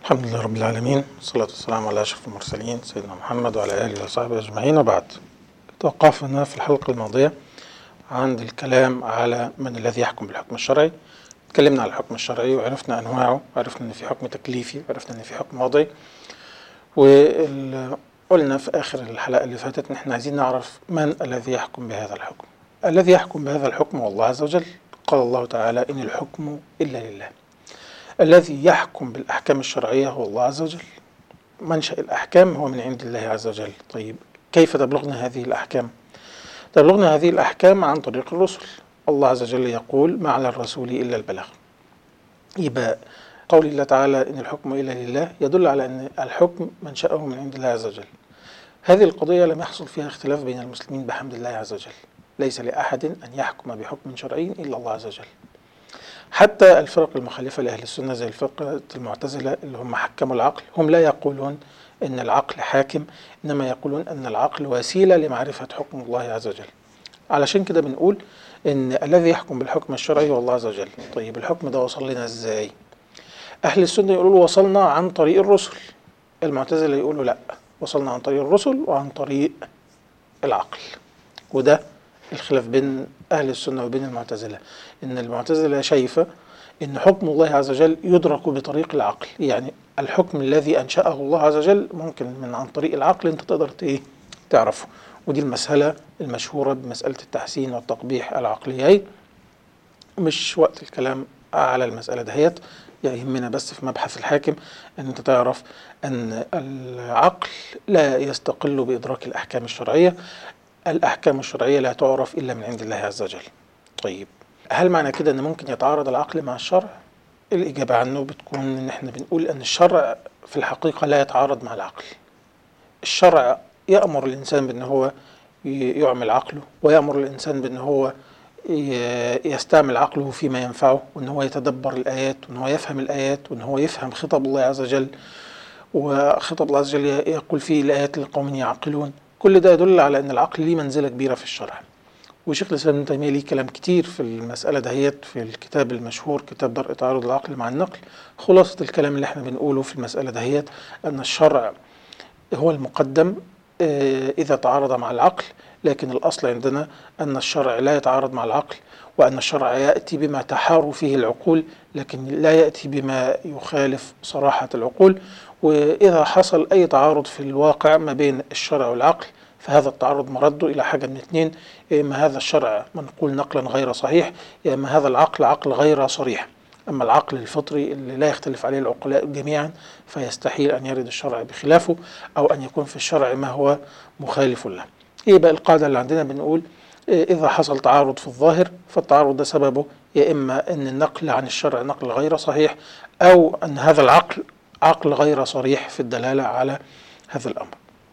الحمد لله رب العالمين والصلاة والسلام على أشرف المرسلين سيدنا محمد وعلى آله وصحبه أجمعين وبعد توقفنا في الحلقة الماضية عند الكلام على من الذي يحكم بالحكم الشرعي اتكلمنا على الحكم الشرعي وعرفنا أنواعه وعرفنا أن في حكم تكليفي وعرفنا أن في حكم وضعي وقلنا في آخر الحلقة اللي فاتت أن احنا عايزين نعرف من الذي يحكم بهذا الحكم الذي يحكم بهذا الحكم هو الله عز وجل قال الله تعالى إن الحكم إلا لله الذي يحكم بالأحكام الشرعية هو الله عز وجل منشأ الأحكام هو من عند الله عز وجل طيب كيف تبلغنا هذه الأحكام تبلغنا هذه الأحكام عن طريق الرسل الله عز وجل يقول ما على الرسول إلا البلاغ يبقى قول الله تعالى إن الحكم إلا لله يدل على أن الحكم منشأه من عند الله عز وجل هذه القضية لم يحصل فيها اختلاف بين المسلمين بحمد الله عز وجل ليس لأحد أن يحكم بحكم شرعي إلا الله عز وجل حتى الفرق المخالفة لأهل السنة زي الفرقة المعتزلة اللي هم حكموا العقل هم لا يقولون أن العقل حاكم إنما يقولون أن العقل وسيلة لمعرفة حكم الله عز وجل علشان كده بنقول أن الذي يحكم بالحكم الشرعي هو الله عز وجل طيب الحكم ده وصل لنا إزاي أهل السنة يقولوا وصلنا عن طريق الرسل المعتزلة يقولوا لا وصلنا عن طريق الرسل وعن طريق العقل وده الخلاف بين أهل السنة وبين المعتزلة إن المعتزلة شايفة إن حكم الله عز وجل يدرك بطريق العقل يعني الحكم الذي أنشأه الله عز وجل ممكن من عن طريق العقل أنت تقدر إيه تعرفه ودي المسألة المشهورة بمسألة التحسين والتقبيح العقليين مش وقت الكلام على المسألة دهيت يهمنا بس في مبحث الحاكم أن أنت تعرف أن العقل لا يستقل بإدراك الأحكام الشرعية الأحكام الشرعية لا تعرف إلا من عند الله عز وجل طيب هل معنى كده أن ممكن يتعارض العقل مع الشرع؟ الإجابة عنه بتكون إن إحنا بنقول أن الشرع في الحقيقة لا يتعارض مع العقل الشرع يأمر الإنسان بأن هو يعمل عقله ويأمر الإنسان بأن هو يستعمل عقله فيما ينفعه وأن هو يتدبر الآيات وأن هو يفهم الآيات وأن هو يفهم خطب الله عز وجل وخطب الله عز وجل يقول فيه الآيات لقوم يعقلون كل ده يدل على ان العقل ليه منزله كبيره في الشرع وشيخ الاسلام ابن تيميه ليه كلام كتير في المساله دهيت في الكتاب المشهور كتاب درء تعارض العقل مع النقل خلاصه الكلام اللي احنا بنقوله في المساله دهيت ان الشرع هو المقدم اذا تعارض مع العقل لكن الاصل عندنا ان الشرع لا يتعارض مع العقل وان الشرع ياتي بما تحار فيه العقول لكن لا ياتي بما يخالف صراحه العقول وإذا حصل أي تعارض في الواقع ما بين الشرع والعقل فهذا التعارض مرده إلى حاجة من اثنين يا إما هذا الشرع منقول نقلا غير صحيح يا إما هذا العقل عقل غير صريح أما العقل الفطري اللي لا يختلف عليه العقلاء جميعا فيستحيل أن يرد الشرع بخلافه أو أن يكون في الشرع ما هو مخالف له إيه بقى القاعدة اللي عندنا بنقول إذا حصل تعارض في الظاهر فالتعارض ده سببه يا إما أن النقل عن الشرع نقل غير صحيح أو أن هذا العقل عقل غير صريح في الدلالة على هذا الأمر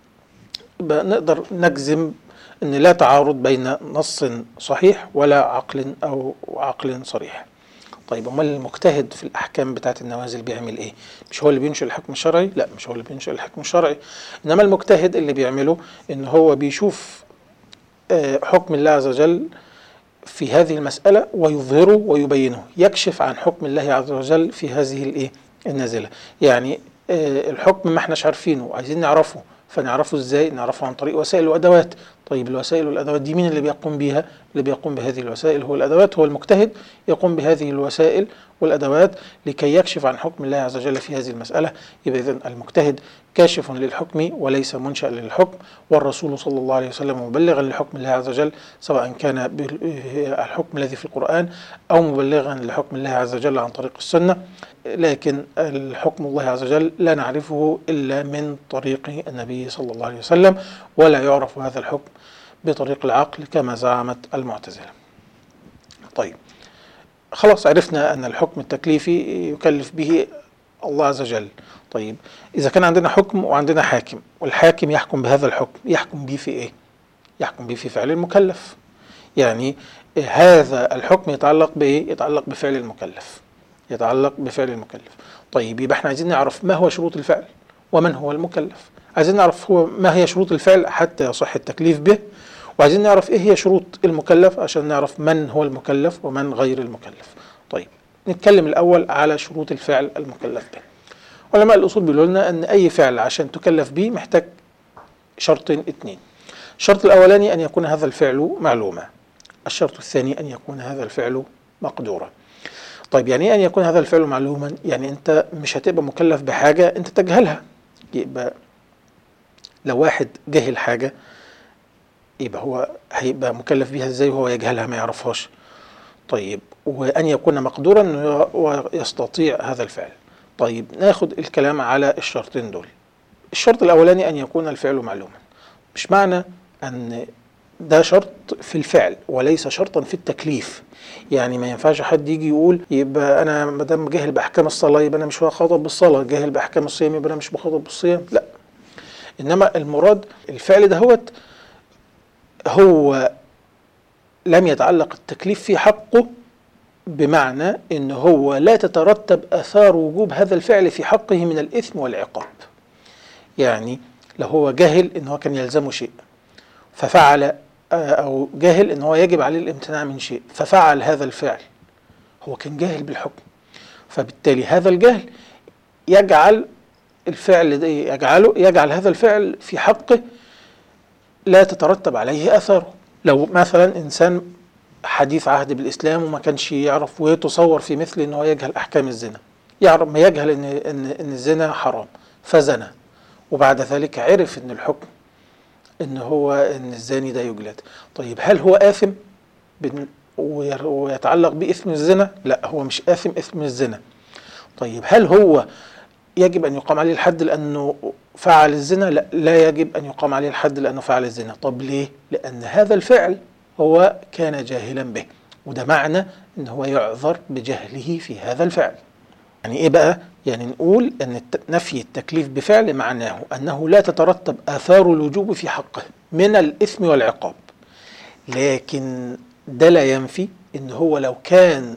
نقدر نجزم أن لا تعارض بين نص صحيح ولا عقل أو عقل صريح طيب امال المجتهد في الاحكام بتاعت النوازل بيعمل ايه مش هو اللي بينشئ الحكم الشرعي لا مش هو اللي بينشئ الحكم الشرعي انما المجتهد اللي بيعمله ان هو بيشوف حكم الله عز وجل في هذه المسألة ويظهره ويبينه يكشف عن حكم الله عز وجل في هذه الايه النازلة يعني الحكم ما احناش عارفينه وعايزين نعرفه فنعرفه ازاي نعرفه عن طريق وسائل وادوات طيب الوسائل والادوات دي مين اللي بيقوم بيها اللي بيقوم بهذه الوسائل هو الادوات هو المجتهد يقوم بهذه الوسائل والادوات لكي يكشف عن حكم الله عز وجل في هذه المساله يبقى اذا المجتهد كاشف للحكم وليس منشا للحكم والرسول صلى الله عليه وسلم مبلغا لحكم الله عز وجل سواء كان الحكم الذي في القران او مبلغا لحكم الله عز وجل عن طريق السنه لكن الحكم الله عز وجل لا نعرفه الا من طريق النبي صلى الله عليه وسلم ولا يعرف هذا الحكم بطريق العقل كما زعمت المعتزله. طيب خلاص عرفنا ان الحكم التكليفي يكلف به الله عز وجل. طيب اذا كان عندنا حكم وعندنا حاكم والحاكم يحكم بهذا الحكم يحكم به في ايه؟ يحكم به في فعل المكلف. يعني هذا الحكم يتعلق بايه؟ يتعلق بفعل المكلف. يتعلق بفعل المكلف. طيب يبقى احنا عايزين نعرف ما هو شروط الفعل ومن هو المكلف. عايزين نعرف هو ما هي شروط الفعل حتى يصح التكليف به وعايزين نعرف ايه هي شروط المكلف عشان نعرف من هو المكلف ومن غير المكلف طيب نتكلم الاول على شروط الفعل المكلف به علماء الأصول بيقولوا لنا أن أي فعل عشان تكلف به محتاج شرطين اتنين الشرط الأولاني أن يكون هذا الفعل معلوما الشرط الثاني أن يكون هذا الفعل مقدورا طيب يعني ايه ان يكون هذا الفعل معلوما يعني انت مش هتبقى مكلف بحاجه انت تجهلها يبقى لو واحد جهل حاجه يبقى هو هيبقى مكلف بيها ازاي وهو يجهلها ما يعرفهاش طيب وان يكون مقدورا انه يستطيع هذا الفعل طيب ناخد الكلام على الشرطين دول الشرط الاولاني ان يكون الفعل معلوما مش معنى ان ده شرط في الفعل وليس شرطا في التكليف يعني ما ينفعش حد يجي يقول يبقى انا ما دام جاهل باحكام الصلاه يبقى انا مش بخاطب بالصلاه جاهل باحكام الصيام يبقى انا مش بخاطب بالصيام لا انما المراد الفعل دهوت هو لم يتعلق التكليف في حقه بمعنى ان هو لا تترتب اثار وجوب هذا الفعل في حقه من الاثم والعقاب يعني لو هو جاهل ان هو كان يلزمه شيء ففعل او جاهل ان هو يجب عليه الامتناع من شيء ففعل هذا الفعل هو كان جاهل بالحكم فبالتالي هذا الجهل يجعل الفعل ده يجعله يجعل هذا الفعل في حقه لا تترتب عليه اثاره لو مثلا انسان حديث عهد بالاسلام وما كانش يعرف ويتصور في مثل ان هو يجهل احكام الزنا يعرف ما يجهل ان ان ان الزنا حرام فزنى وبعد ذلك عرف ان الحكم ان هو ان الزاني ده يجلد طيب هل هو آثم ويتعلق بإثم الزنا لا هو مش آثم إثم الزنا طيب هل هو يجب أن يقام عليه الحد لأنه فعل الزنا لا لا يجب أن يقام عليه الحد لأنه فعل الزنا طب ليه لأن هذا الفعل هو كان جاهلا به وده معنى ان هو يعذر بجهله في هذا الفعل يعني ايه بقى يعني نقول ان نفي التكليف بفعل معناه انه لا تترتب اثار الوجوب في حقه من الاثم والعقاب لكن ده لا ينفي ان هو لو كان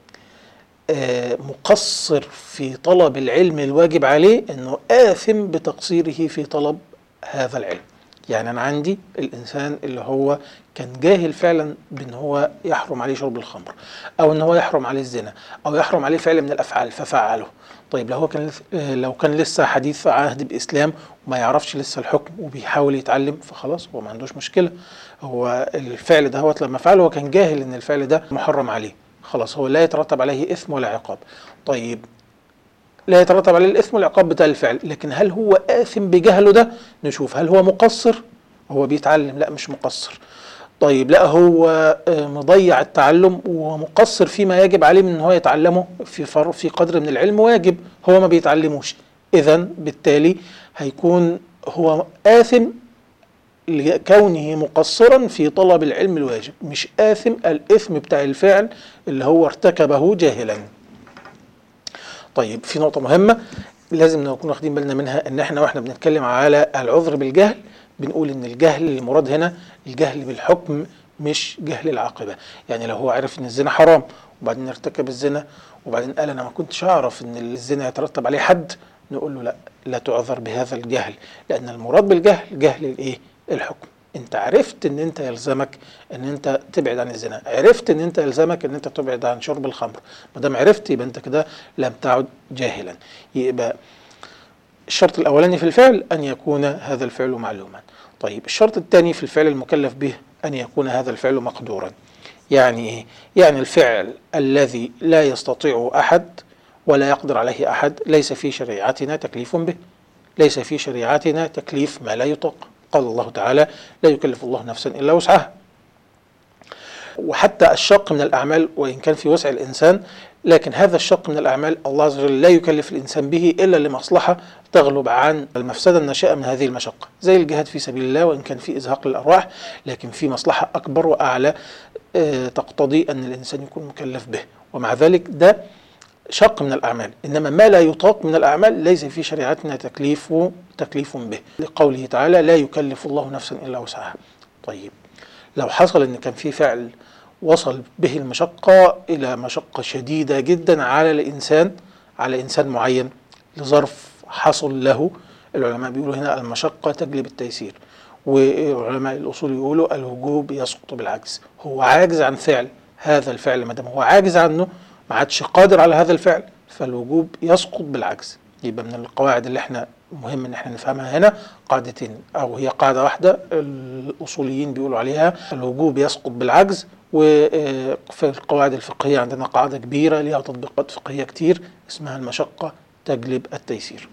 آه، مقصر في طلب العلم الواجب عليه انه آثم بتقصيره في طلب هذا العلم يعني انا عندي الانسان اللي هو كان جاهل فعلا بان هو يحرم عليه شرب الخمر او ان هو يحرم عليه الزنا او يحرم عليه فعل من الافعال ففعله طيب لو هو كان لو كان لسه حديث عهد باسلام وما يعرفش لسه الحكم وبيحاول يتعلم فخلاص هو ما عندوش مشكله هو الفعل ده هو لما فعله هو كان جاهل ان الفعل ده محرم عليه خلاص هو لا يترتب عليه اثم ولا عقاب طيب لا يترتب عليه الاثم والعقاب بتاع الفعل لكن هل هو آثم بجهله ده نشوف هل هو مقصر هو بيتعلم لا مش مقصر طيب لا هو آه، مضيع التعلم ومقصر فيما يجب عليه من ان هو يتعلمه في فر في قدر من العلم واجب هو ما بيتعلموش اذا بالتالي هيكون هو آثم لكونه مقصرا في طلب العلم الواجب مش آثم الإثم بتاع الفعل اللي هو ارتكبه جاهلا طيب في نقطة مهمة لازم نكون واخدين بالنا منها ان احنا واحنا بنتكلم على العذر بالجهل بنقول ان الجهل المراد هنا الجهل بالحكم مش جهل العاقبة يعني لو هو عرف ان الزنا حرام وبعدين ارتكب الزنا وبعدين قال انا ما كنتش اعرف ان الزنا يترتب عليه حد نقول له لا لا تعذر بهذا الجهل لان المراد بالجهل جهل الايه الحكم انت عرفت ان انت يلزمك ان انت تبعد عن الزنا عرفت ان انت يلزمك ان انت تبعد عن شرب الخمر ما دام عرفت يبقى انت كده لم تعد جاهلا يبقى الشرط الاولاني في الفعل ان يكون هذا الفعل معلوما طيب الشرط الثاني في الفعل المكلف به ان يكون هذا الفعل مقدورا يعني ايه يعني الفعل الذي لا يستطيع احد ولا يقدر عليه احد ليس في شريعتنا تكليف به ليس في شريعتنا تكليف ما لا يطاق قال الله تعالى لا يكلف الله نفسا إلا وسعها وحتى الشق من الأعمال وإن كان في وسع الإنسان لكن هذا الشق من الأعمال الله عز وجل لا يكلف الإنسان به إلا لمصلحة تغلب عن المفسدة الناشئة من هذه المشقة زي الجهاد في سبيل الله وإن كان في إزهاق للأرواح لكن في مصلحة أكبر وأعلى آه، تقتضي أن الإنسان يكون مكلف به ومع ذلك ده شق من الأعمال إنما ما لا يطاق من الأعمال ليس في شريعتنا تكليف تكليف به لقوله تعالى لا يكلف الله نفسا إلا وسعها طيب لو حصل إن كان في فعل وصل به المشقة إلى مشقة شديدة جدا على الإنسان على إنسان معين لظرف حصل له العلماء بيقولوا هنا المشقة تجلب التيسير وعلماء الأصول يقولوا الوجوب يسقط بالعجز هو عاجز عن فعل هذا الفعل ما دام هو عاجز عنه ما عادش قادر على هذا الفعل فالوجوب يسقط بالعجز يبقى من القواعد اللي احنا مهم ان احنا نفهمها هنا قاعدتين او هي قاعده واحده الاصوليين بيقولوا عليها الوجوب يسقط بالعجز وفي القواعد الفقهيه عندنا قاعده كبيره ليها تطبيقات فقهيه كتير اسمها المشقه تجلب التيسير.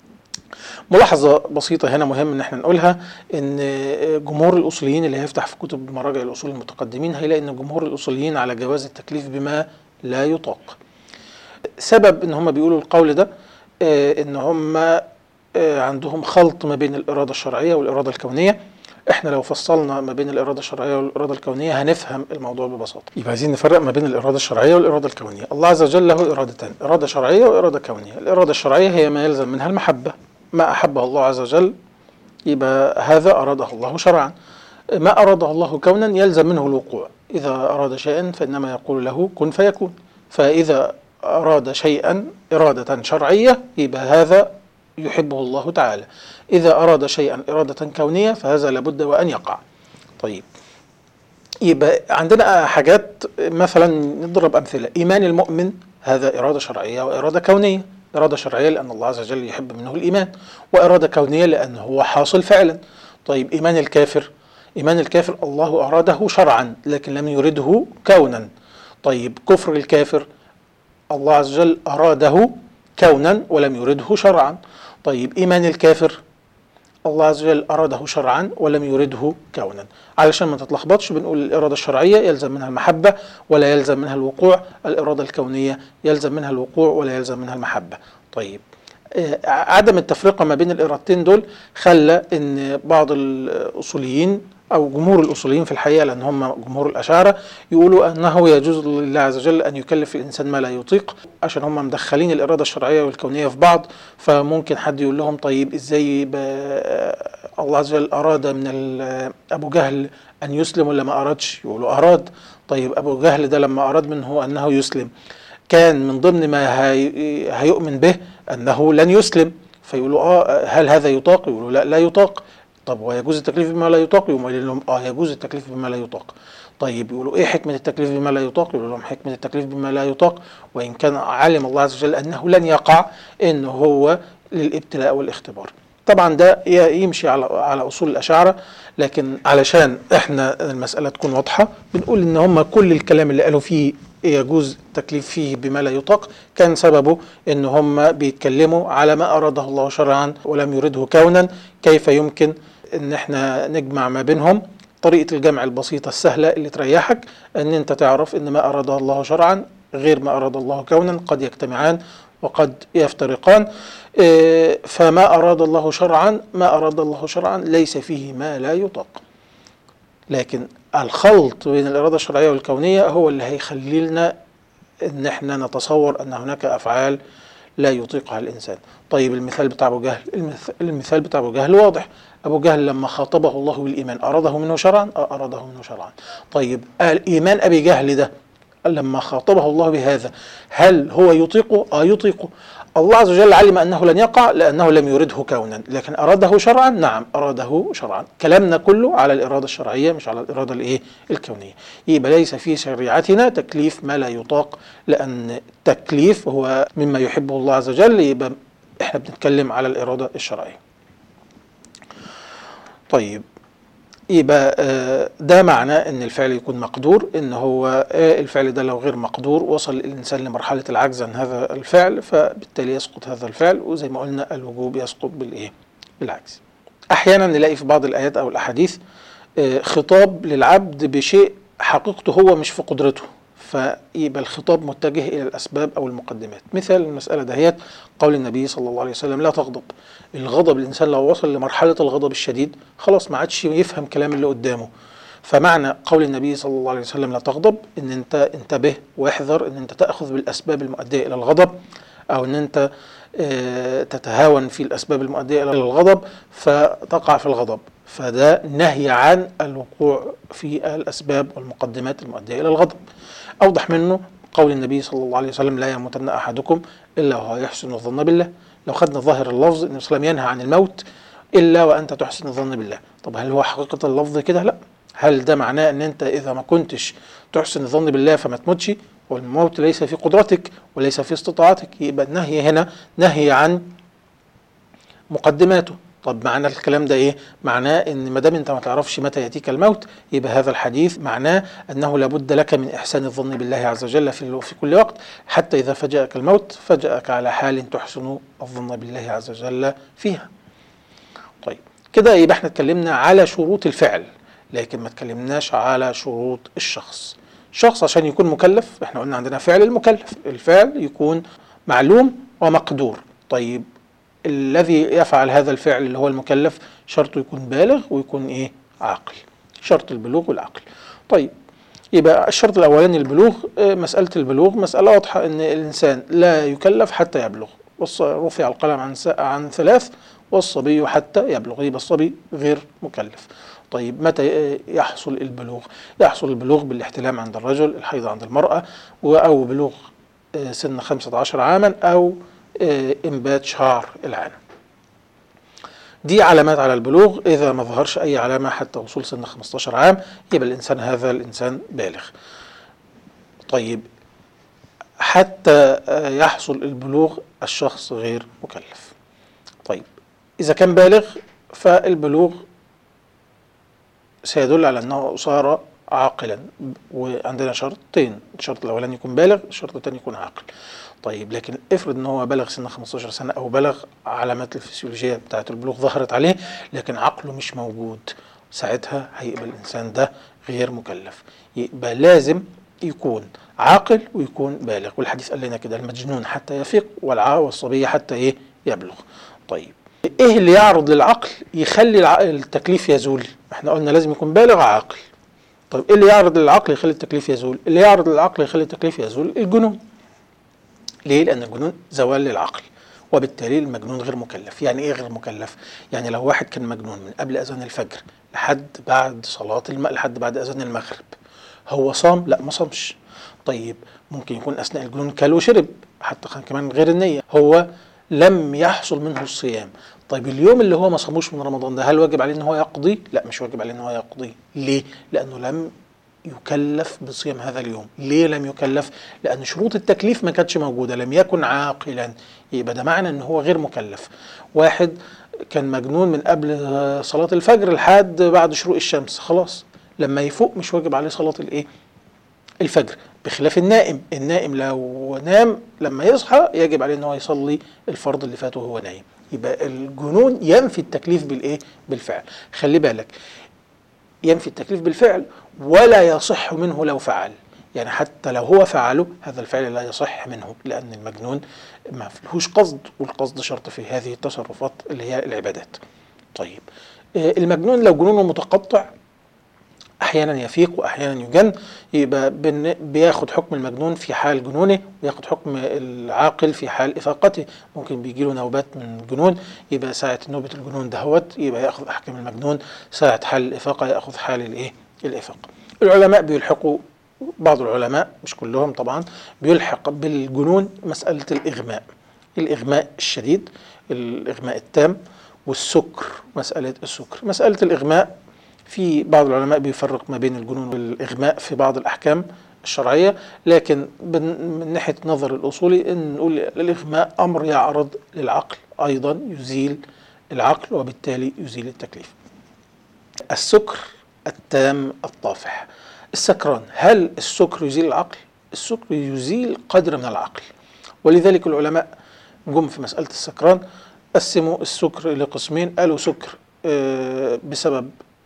ملاحظة بسيطة هنا مهم ان احنا نقولها ان جمهور الاصوليين اللي هيفتح في كتب مراجع الاصول المتقدمين هيلاقي ان جمهور الاصوليين على جواز التكليف بما لا يطاق. سبب ان هم بيقولوا القول ده آه، ان هم آه، عندهم خلط ما بين الاراده الشرعيه والاراده الكونيه احنا لو فصلنا ما بين الاراده الشرعيه والاراده الكونيه هنفهم الموضوع ببساطه يبقى عايزين نفرق ما بين الاراده الشرعيه والاراده الكونيه الله عز وجل له ارادتان اراده شرعيه واراده كونيه الاراده الشرعيه هي ما يلزم منها المحبه ما احبه الله عز وجل يبقى هذا اراده الله شرعا ما اراده الله كونا يلزم منه الوقوع اذا اراد شيئا فانما يقول له كن فيكون فاذا اراد شيئا اراده شرعيه يبقى هذا يحبه الله تعالى إذا أراد شيئا إرادة كونية فهذا لابد وأن يقع طيب يبقى عندنا حاجات مثلا نضرب أمثلة إيمان المؤمن هذا إرادة شرعية وإرادة كونية إرادة شرعية لأن الله عز وجل يحب منه الإيمان وإرادة كونية لأنه هو حاصل فعلا طيب إيمان الكافر إيمان الكافر الله أراده شرعا لكن لم يرده كونا طيب كفر الكافر الله عز وجل أراده كونا ولم يرده شرعا طيب إيمان الكافر الله عز وجل أراده شرعا ولم يرده كونا علشان ما تتلخبطش بنقول الإرادة الشرعية يلزم منها المحبة ولا يلزم منها الوقوع الإرادة الكونية يلزم منها الوقوع ولا يلزم منها المحبة طيب آه، عدم التفرقة ما بين الإرادتين دول خلى إن بعض الأصوليين أو جمهور الأصوليين في الحقيقة لأن هم جمهور الأشاعرة يقولوا أنه يجوز لله عز وجل أن يكلف الإنسان ما لا يطيق عشان هم مدخلين الإرادة الشرعية والكونية في بعض فممكن حد يقول لهم طيب إزاي الله عز وجل أراد من أبو جهل أن يسلم ولا ما أرادش يقولوا أراد طيب أبو جهل ده لما أراد منه أنه يسلم كان من ضمن ما هيؤمن به أنه لن يسلم فيقولوا اه هل هذا يطاق؟ يقولوا لا لا يطاق طب ويجوز التكليف بما لا يطاق يقوم قايلين لهم اه يجوز التكليف بما لا يطاق طيب يقولوا ايه حكمه التكليف بما لا يطاق يقولوا لهم حكمه التكليف بما لا يطاق وان كان علم الله عز وجل انه لن يقع انه هو للابتلاء والاختبار طبعا ده يمشي على على اصول الاشاعره لكن علشان احنا المساله تكون واضحه بنقول ان هم كل الكلام اللي قالوا فيه يجوز التكليف فيه بما لا يطاق كان سببه ان هم بيتكلموا على ما اراده الله شرعا ولم يرده كونا كيف يمكن ان احنا نجمع ما بينهم طريقة الجمع البسيطة السهلة اللي تريحك ان انت تعرف ان ما اراده الله شرعا غير ما اراد الله كونا قد يجتمعان وقد يفترقان إيه، فما اراد الله شرعا ما اراد الله شرعا ليس فيه ما لا يطاق لكن الخلط بين الاراده الشرعيه والكونيه هو اللي هيخلي لنا ان احنا نتصور ان هناك افعال لا يطيقها الانسان طيب المثال بتاع ابو جهل المثال بتاع ابو جهل واضح ابو جهل لما خاطبه الله بالايمان اراده منه شرعا اه اراده منه شرعا طيب الايمان ابي جهل ده لما خاطبه الله بهذا هل هو يطيقه اه يطيقه الله عز وجل علم انه لن يقع لانه لم يرده كونا لكن اراده شرعا نعم اراده شرعا كلامنا كله على الاراده الشرعيه مش على الاراده الايه الكونيه يبقى ليس في شريعتنا تكليف ما لا يطاق لان التكليف هو مما يحبه الله عز وجل يبقى احنا بنتكلم على الاراده الشرعيه طيب يبقى آه، ده معناه ان الفعل يكون مقدور ان هو آه، الفعل ده لو غير مقدور وصل الانسان لمرحله العجز عن هذا الفعل فبالتالي يسقط هذا الفعل وزي ما قلنا الوجوب يسقط بالايه؟ بالعجز. احيانا نلاقي في بعض الايات او الاحاديث آه، خطاب للعبد بشيء حقيقته هو مش في قدرته فيبقى الخطاب متجه الى الاسباب او المقدمات مثال المساله دهيت قول النبي صلى الله عليه وسلم لا تغضب الغضب الانسان لو وصل لمرحله الغضب الشديد خلاص ما عادش يفهم كلام اللي قدامه فمعنى قول النبي صلى الله عليه وسلم لا تغضب ان انت انتبه واحذر ان انت تاخذ بالاسباب المؤديه الى الغضب او ان انت آه، تتهاون في الاسباب المؤديه الى الغضب فتقع في الغضب فده نهي عن الوقوع في الاسباب والمقدمات المؤديه الى الغضب أوضح منه قول النبي صلى الله عليه وسلم لا يموتن أحدكم إلا وهو يحسن الظن بالله لو خدنا ظاهر اللفظ أن الإسلام ينهى عن الموت إلا وأنت تحسن الظن بالله طب هل هو حقيقة اللفظ كده لا هل ده معناه أن أنت إذا ما كنتش تحسن الظن بالله فما تموتش والموت ليس في قدرتك وليس في استطاعتك يبقى النهي هنا نهي عن مقدماته طب معنى الكلام ده ايه معناه ان ما دام انت ما تعرفش متى ياتيك الموت يبقى هذا الحديث معناه انه لابد لك من احسان الظن بالله عز وجل في في كل وقت حتى اذا فجاءك الموت فجاءك على حال تحسن الظن بالله عز وجل فيها طيب كده يبقى احنا اتكلمنا على شروط الفعل لكن ما اتكلمناش على شروط الشخص الشخص عشان يكون مكلف احنا قلنا عندنا فعل المكلف الفعل يكون معلوم ومقدور طيب الذي يفعل هذا الفعل اللي هو المكلف شرطه يكون بالغ ويكون ايه عاقل شرط البلوغ والعقل طيب يبقى الشرط الاولاني البلوغ آه، مساله البلوغ مساله واضحه ان الانسان لا يكلف حتى يبلغ رفع القلم عن عن ثلاث والصبي حتى يبلغ يبقى الصبي غير مكلف طيب متى يحصل البلوغ يحصل البلوغ بالاحتلام عند الرجل الحيض عند المرأة أو بلوغ آه، سن 15 عاما أو آه، إنبات شعر العانة دي علامات على البلوغ إذا ما ظهرش أي علامة حتى وصول سن 15 عام يبقى الإنسان هذا الإنسان بالغ طيب حتى آه، يحصل البلوغ الشخص غير مكلف طيب إذا كان بالغ فالبلوغ سيدل على أنه صار عاقلا وعندنا شرطين الشرط الأولاني يكون بالغ الشرط الثاني يكون عاقل طيب لكن افرض ان هو بلغ سن 15 سنه او بلغ علامات الفسيولوجيه بتاعه البلوغ ظهرت عليه لكن عقله مش موجود ساعتها هيبقى الانسان ده غير مكلف يبقى لازم يكون عاقل ويكون بالغ والحديث قال لنا كده المجنون حتى يفيق والصبي حتى ايه يبلغ طيب ايه اللي يعرض للعقل يخلي التكليف يزول احنا قلنا لازم يكون بالغ عاقل طيب ايه اللي يعرض للعقل يخلي التكليف يزول اللي يعرض للعقل يخلي التكليف يزول الجنون ليه لان الجنون زوال للعقل وبالتالي المجنون غير مكلف يعني ايه غير مكلف يعني لو واحد كان مجنون من قبل اذان الفجر لحد بعد صلاه الم... لحد بعد اذان المغرب هو صام لا ما صامش طيب ممكن يكون اثناء الجنون كل وشرب حتى كمان غير النيه هو لم يحصل منه الصيام طيب اليوم اللي هو ما صاموش من رمضان ده هل واجب عليه ان هو يقضي لا مش واجب عليه ان هو يقضي ليه لانه لم يكلف بصيام هذا اليوم ليه لم يكلف لان شروط التكليف ما كانتش موجوده لم يكن عاقلا يبقى ده معنى ان هو غير مكلف واحد كان مجنون من قبل صلاه الفجر لحد بعد شروق الشمس خلاص لما يفوق مش واجب عليه صلاه الايه الفجر بخلاف النائم النائم لو نام لما يصحى يجب عليه ان هو يصلي الفرض اللي فاته وهو نايم يبقى الجنون ينفي التكليف بالايه بالفعل خلي بالك ينفي التكليف بالفعل ولا يصح منه لو فعل يعني حتى لو هو فعله هذا الفعل لا يصح منه لأن المجنون ما فيهوش قصد والقصد شرط في هذه التصرفات اللي هي العبادات طيب آه، المجنون لو جنونه متقطع احيانا يفيق واحيانا يجن يبقى بياخد حكم المجنون في حال جنونه وياخد حكم العاقل في حال افاقته ممكن بيجي له نوبات من الجنون يبقى ساعه نوبه الجنون دهوت يبقى ياخذ احكام المجنون ساعه حال الافاقه ياخذ حال الايه الافاقه العلماء بيلحقوا بعض العلماء مش كلهم طبعا بيلحق بالجنون مساله الاغماء الاغماء الشديد الاغماء التام والسكر مساله السكر مساله الاغماء في بعض العلماء بيفرق ما بين الجنون والإغماء في بعض الأحكام الشرعية لكن من ناحية النظر الأصولي إن نقول الإغماء أمر يعرض للعقل أيضا يزيل العقل وبالتالي يزيل التكليف السكر التام الطافح السكران هل السكر يزيل العقل؟ السكر يزيل قدر من العقل ولذلك العلماء جم في مسألة السكران قسموا السكر لقسمين قالوا سكر آه، بسبب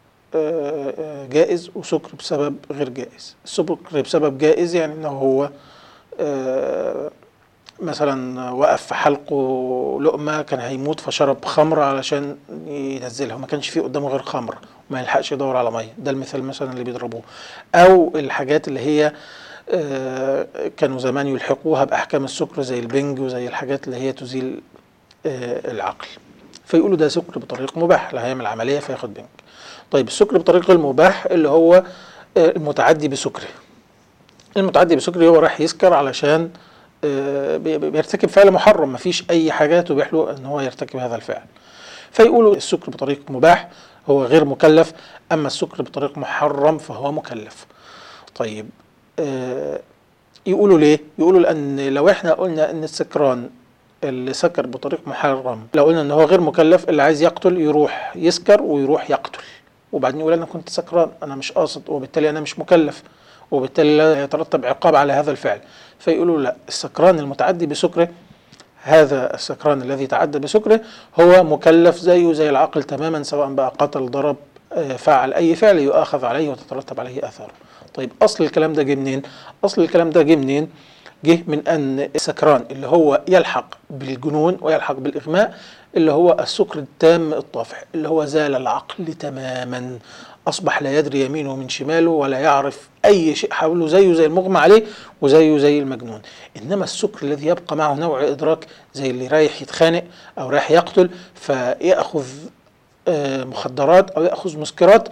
جائز وسكر بسبب غير جائز السكر بسبب جائز يعني انه هو آه، مثلا وقف في حلقه لقمه كان هيموت فشرب خمر علشان ينزلها ما كانش فيه قدامه غير خمر وما يلحقش يدور على ميه ده المثال مثلا اللي بيضربوه او الحاجات اللي هي آه، كانوا زمان يلحقوها باحكام السكر زي البنج وزي الحاجات اللي هي تزيل آه، العقل فيقولوا ده سكر بطريق مباح لا هيعمل عمليه فياخد بنج طيب السكر بطريق المباح اللي هو آه، المتعدي بسكره المتعدي بسكره هو راح يسكر علشان آه، بيرتكب فعل محرم مفيش اي حاجة تبيح له ان هو يرتكب هذا الفعل فيقولوا السكر بطريق مباح هو غير مكلف اما السكر بطريق محرم فهو مكلف طيب آه، يقولوا ليه يقولوا لان لو احنا قلنا ان السكران اللي سكر بطريق محرم لو قلنا ان هو غير مكلف اللي عايز يقتل يروح يسكر ويروح يقتل وبعدين يقول انا كنت سكران انا مش قاصد وبالتالي انا مش مكلف وبالتالي لا يترتب عقاب على هذا الفعل فيقولوا لا السكران المتعدي بسكره هذا السكران الذي تعدى بسكره هو مكلف زيه زي العاقل تماما سواء بقى قتل ضرب آه، فعل اي فعل يؤاخذ عليه وتترتب عليه اثاره طيب اصل الكلام ده جه منين اصل الكلام ده جه منين جه من ان السكران اللي هو يلحق بالجنون ويلحق بالاغماء اللي هو السكر التام الطافح اللي هو زال العقل تماما اصبح لا يدري يمينه من شماله ولا يعرف اي شيء حوله زيه زي المغمى عليه وزيه زي المجنون انما السكر الذي يبقى معه نوع ادراك زي اللي رايح يتخانق او رايح يقتل فياخذ آه، مخدرات او ياخذ مسكرات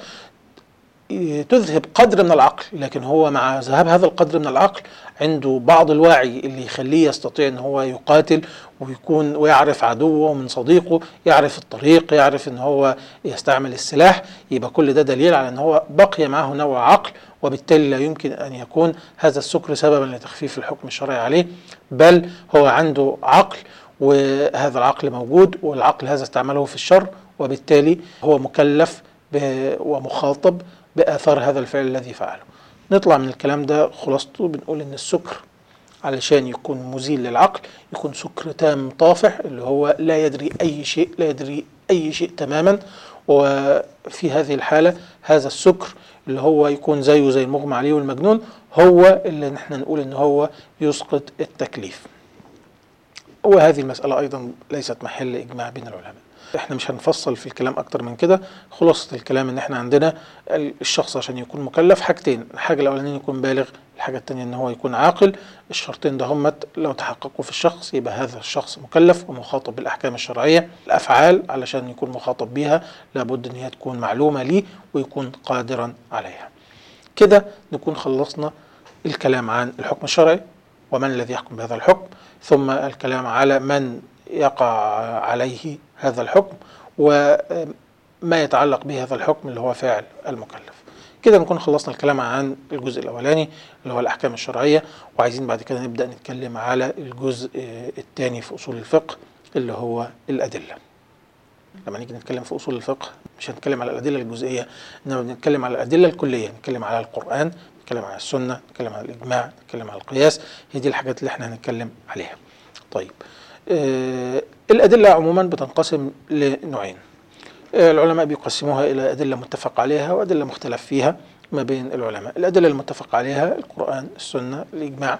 تذهب قدر من العقل لكن هو مع ذهاب هذا القدر من العقل عنده بعض الوعي اللي يخليه يستطيع ان هو يقاتل ويكون ويعرف عدوه من صديقه يعرف الطريق يعرف ان هو يستعمل السلاح يبقى كل ده دليل على ان هو بقي معه نوع عقل وبالتالي لا يمكن ان يكون هذا السكر سببا لتخفيف الحكم الشرعي عليه بل هو عنده عقل وهذا العقل موجود والعقل هذا استعمله في الشر وبالتالي هو مكلف ومخاطب بآثار هذا الفعل الذي فعله نطلع من الكلام ده خلاصته بنقول ان السكر علشان يكون مزيل للعقل يكون سكر تام طافح اللي هو لا يدري اي شيء لا يدري اي شيء تماما وفي هذه الحالة هذا السكر اللي هو يكون زيه زي المغمى عليه والمجنون هو اللي نحن نقول ان هو يسقط التكليف وهذه المسألة أيضا ليست محل إجماع بين العلماء احنا مش هنفصل في الكلام اكتر من كده خلاصة الكلام ان احنا عندنا الشخص عشان يكون مكلف حاجتين الحاجة الاولانية يكون بالغ الحاجة التانية ان هو يكون عاقل الشرطين ده همت لو تحققوا في الشخص يبقى هذا الشخص مكلف ومخاطب بالاحكام الشرعية الافعال علشان يكون مخاطب بيها لابد ان هي تكون معلومة ليه ويكون قادرا عليها كده نكون خلصنا الكلام عن الحكم الشرعي ومن الذي يحكم بهذا الحكم ثم الكلام على من يقع عليه هذا الحكم وما يتعلق به هذا الحكم اللي هو فعل المكلف كده نكون خلصنا الكلام عن الجزء الأولاني اللي هو الأحكام الشرعية وعايزين بعد كده نبدأ نتكلم على الجزء الثاني في أصول الفقه اللي هو الأدلة لما نيجي نتكلم في أصول الفقه مش هنتكلم على الأدلة الجزئية إنما بنتكلم على الأدلة الكلية نتكلم على القرآن نتكلم على السنة نتكلم على الإجماع نتكلم على القياس هي دي الحاجات اللي احنا هنتكلم عليها طيب آه الأدلة عموما بتنقسم لنوعين آه العلماء بيقسموها إلى أدلة متفق عليها وأدلة مختلف فيها ما بين العلماء الأدلة المتفق عليها القرآن السنة الإجماع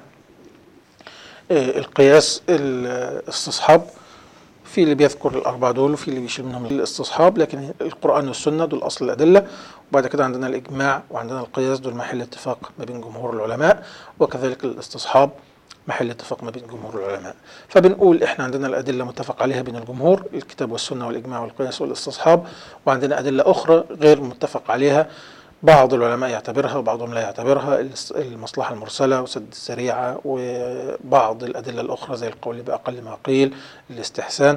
آه القياس الاستصحاب في اللي بيذكر الأربعة دول وفي اللي بيشيل منهم الاستصحاب لكن القرآن والسنة دول أصل الأدلة وبعد كده عندنا الإجماع وعندنا القياس دول محل اتفاق ما بين جمهور العلماء وكذلك الاستصحاب محل اتفاق ما بين جمهور العلماء فبنقول احنا عندنا الأدلة متفق عليها بين الجمهور الكتاب والسنة والإجماع والقياس والاستصحاب وعندنا أدلة أخرى غير متفق عليها بعض العلماء يعتبرها وبعضهم لا يعتبرها المصلحة المرسلة وسد السريعة وبعض الأدلة الأخرى زي القول بأقل ما قيل الاستحسان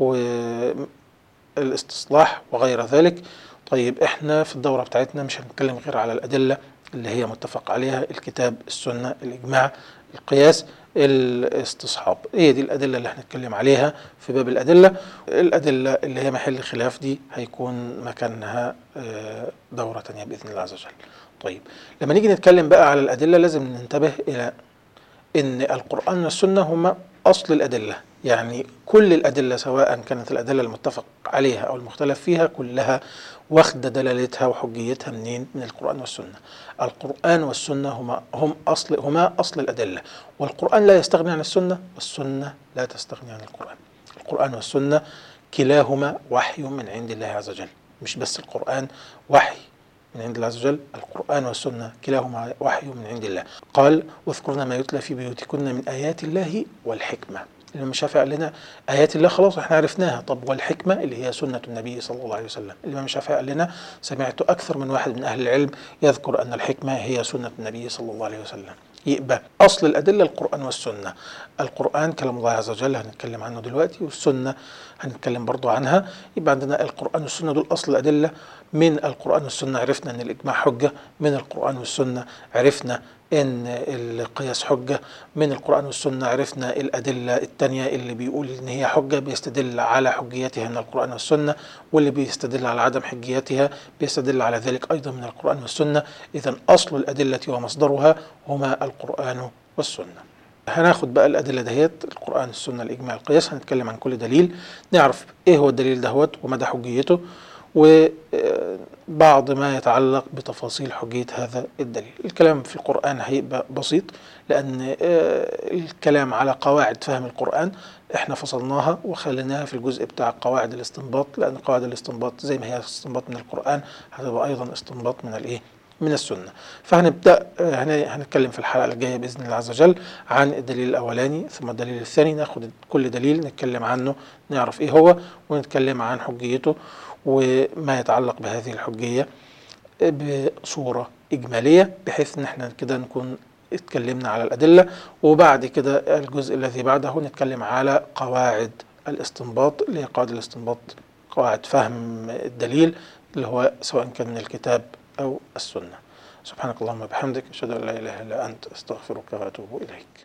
والاستصلاح وغير ذلك طيب احنا في الدورة بتاعتنا مش هنتكلم غير على الأدلة اللي هي متفق عليها الكتاب السنة الإجماع القياس الاستصحاب هي دي الأدلة اللي هنتكلم عليها في باب الأدلة الأدلة اللي هي محل خلاف دي هيكون مكانها دورة تانية بإذن الله عز وجل طيب لما نيجي نتكلم بقى على الأدلة لازم ننتبه إلى إن القرآن والسنة هما أصل الأدلة يعني كل الأدلة سواء كانت الأدلة المتفق عليها أو المختلف فيها كلها واخدة دلالتها وحجيتها منين؟ من القرآن والسنة. القرآن والسنة هما هم أصل هما أصل الأدلة، والقرآن لا يستغني عن السنة، والسنة لا تستغني عن القرآن. القرآن والسنة كلاهما وحي من عند الله عز وجل، مش بس القرآن وحي من عند الله عز وجل القرآن والسنة كلاهما وحي من عند الله قال واذكرن ما يتلى في بيوتكن من آيات الله والحكمة الإمام الشافعي قال لنا آيات الله خلاص احنا عرفناها طب والحكمة اللي هي سنة النبي صلى الله عليه وسلم الإمام الشافعي قال لنا سمعت أكثر من واحد من أهل العلم يذكر أن الحكمة هي سنة النبي صلى الله عليه وسلم يبقى أصل الأدلة القرآن والسنة القرآن كلام الله عز وجل هنتكلم عنه دلوقتي والسنة هنتكلم برضو عنها يبقى عندنا القرآن والسنة دول أصل الأدلة من القرآن والسنة عرفنا أن الإجماع حجة من القرآن والسنة عرفنا ان القياس حجه من القران والسنه عرفنا الادله الثانيه اللي بيقول ان هي حجه بيستدل على حجيتها من القران والسنه واللي بيستدل على عدم حجيتها بيستدل على ذلك ايضا من القران والسنه اذا اصل الادله ومصدرها هما القران والسنه هناخد بقى الادله دهيت القران السنه الاجماع القياس هنتكلم عن كل دليل نعرف ايه هو الدليل دهوت ومدى حجيته وبعض ما يتعلق بتفاصيل حجية هذا الدليل الكلام في القرآن هيبقى بسيط لأن الكلام على قواعد فهم القرآن احنا فصلناها وخليناها في الجزء بتاع قواعد الاستنباط لأن قواعد الاستنباط زي ما هي استنباط من القرآن هتبقى أيضا استنباط من الإيه؟ من السنة فهنبدأ هنتكلم في الحلقة الجاية بإذن الله عز وجل عن الدليل الأولاني ثم الدليل الثاني ناخد كل دليل نتكلم عنه نعرف إيه هو ونتكلم عن حجيته وما يتعلق بهذه الحجية بصورة إجمالية بحيث إن احنا كده نكون اتكلمنا على الأدلة وبعد كده الجزء الذي بعده نتكلم على قواعد الاستنباط اللي هي قواعد الاستنباط قواعد فهم الدليل اللي هو سواء كان من الكتاب أو السنة سبحانك اللهم وبحمدك أشهد أن لا إله إلا أنت أستغفرك وأتوب إليك